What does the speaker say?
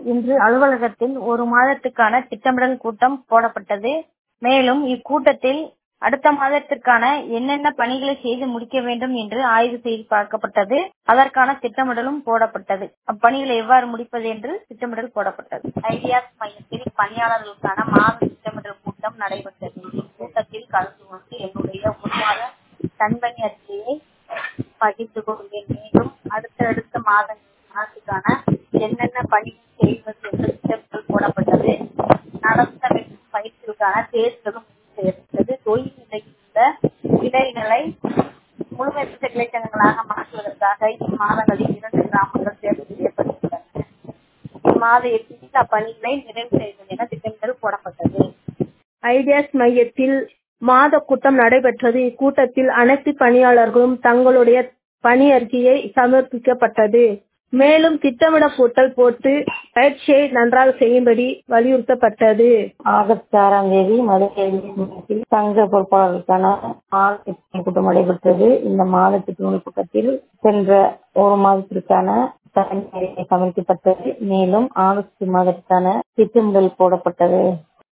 இன்று அலுவலகத்தில் ஒரு மாதத்துக்கான திட்டமிடல் கூட்டம் போடப்பட்டது. மேலும் இக்கூட்டத்தில் அடுத்த மாதத்திற்கான என்னென்ன பணிகளை செய்து முடிக்க வேண்டும் என்று ஆய்வு செய்து பார்க்கப்பட்டது. அதற்கான திட்டமிடலும் போடப்பட்டது. அப்பணிகளை எவ்வாறு முடிப்பது என்று திட்டமிடல் போடப்பட்டது. ஐடியாஸ் மையத்தில் பணியாளர்களுக்கான மாத திட்டமிடல் கூட்டம் நடைபெற்றது. இக்கூட்டத்தில் கலந்து கொண்டு என்னுடைய ஒரு மாத தன்பணி அறிக்கையை பகிர்ந்து கொண்டேன். மேலும் அடுத்தடுத்த மாதத்துக்கான என்னென்ன பணிகள் செய்வது என்று திட்டமிடல் போடப்பட்டது. நடத்தவிருக்கும் பயிற்சிகளுக்கான தேதிகளும் முடிவு செய்யப்பட்டது. தொழில் நிலையில் உள்ள கிளைகளை முழுமை பெற்ற கிளைச்சங்கங்களாக மாற்றுவதற்காக இம்மாதங்களில் இரண்டு கிராமங்கள் தேர்வு செய்யப்பட்டுள்ளன. இம்மாத இறுதியில் அப்பணிகளை நிறைவு செய்வது என திட்டமிடல் போடப்பட்டது. ஐடியாஸ் மையத்தில் மாத கூட்டம் நடைபெற்றது. இக்கூட்டத்தில் அனைத்து பணியாளர்களும் தங்களுடைய பணி அறிக்கை சமர்ப்பிக்கப்பட்டது. மேலும் திட்டமிடல் போட்டு பயிற்சியை நன்றாக செய்யும்படி வலியுறுத்தப்பட்டது. ஆகஸ்ட் ஆறாம் தேதி மதுரை மையத்தில் சங்க பொறுப்பாளர்களுக்கான மாத திட்டமிடல் கூட்டம் நடைபெற்றது. இந்த மாத திட்டமிடல் கூட்டத்தில் சென்ற ஒரு மாதத்திற்கான பணி அறிக்கை சமர்ப்பிக்கப்பட்டது. மேலும் ஆகஸ்ட் மாதத்திற்கான திட்டமிடல் போடப்பட்டது.